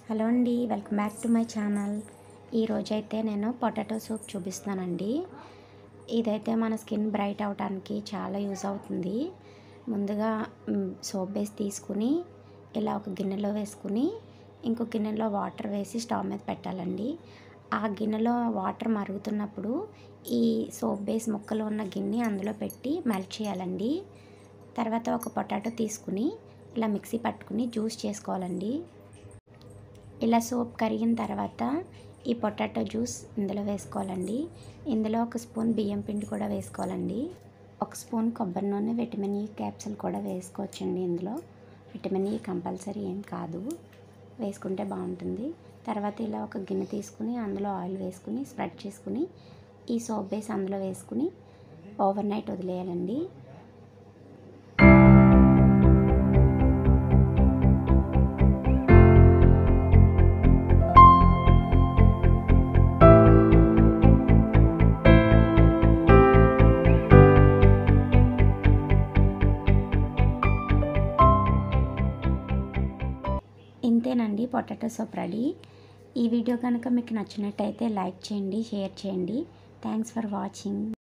hello అండి welcome back to my channel ఈరోజైతే నేను పొటాటో సూప్ చూపిస్తానండి ఇదైతే మన స్కిన్ బ్రైట్ అవడానికి చాలా యూజ్ అవుతుంది ముందుగా మ్, సోప్ బేస్ తీసుకుని ఇలా ఒక గిన్నెలో వేసుకుని ఇంకో గిన్నెలో వాటర్ వేసి స్టవ్ మీద పెట్టాలండి ఆ గిన్నెలో వాటర్ మరుగుతున్నప్పుడు ఈ సోప్ బేస్ ముక్కలు ఉన్న గిన్నె అందులో పెట్టి మెల్ట్ చేయాలండి తర్వాత ఒక పొటాటో తీసుకుని ఇలా మిక్సీ పట్టుకుని జ్యూస్ చేసుకోవాలండి ఇలా సోప్ కరిగిన తర్వాత ఈ పొటాటో జ్యూస్ ఇందులో వేసుకోవాలండి ఇందులో ఒక స్పూన్ బియ్యం పిండి కూడా వేసుకోవాలండి ఒక స్పూన్ కొబ్బరి నూనె విటమిన్ ఈ క్యాప్సిల్ కూడా వేసుకోవచ్చండి ఇందులో విటమిన్ ఈ కంపల్సరీ ఏం కాదు వేసుకుంటే బాగుంటుంది తర్వాత ఇలా ఒక గిన్నె తీసుకుని అందులో ఆయిల్ వేసుకుని స్ప్రెడ్ చేసుకుని ఈ సోప్ బేస్ అందులో వేసుకుని ఓవర్ నైట్ వదిలేయాలండి ఇంతేనండి పొటాటో సూప్ రెడీ ఈ వీడియో కనుక మీకు నచ్చినట్టయితే లైక్ చేయండి షేర్ చేయండి థ్యాంక్స్ ఫర్ వాచింగ్